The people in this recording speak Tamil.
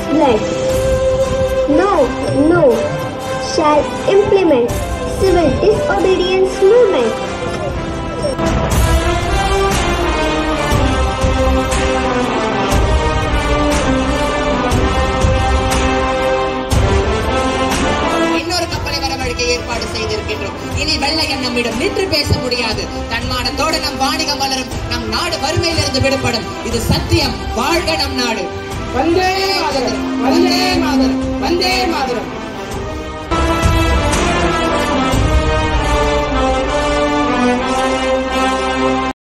blood. No, no, shall implement civil disobedience movement. இன்னொரு கப்பலை வரவழைக்க ஏற்பாடு செய்திருக்கின்றோம் இனி வெள்ளையன் நம்மிடம் நின்று பேச முடியாது தன்மானத்தோடு நம் வாணிகம் வளரும் நம் நாடு வறுமையிலிருந்து விடுபடும் இது சத்தியம் வாழ்க நம் நாடு வந்தே மாதரம் வந்தே மாதரம் வந்தே மாதரம்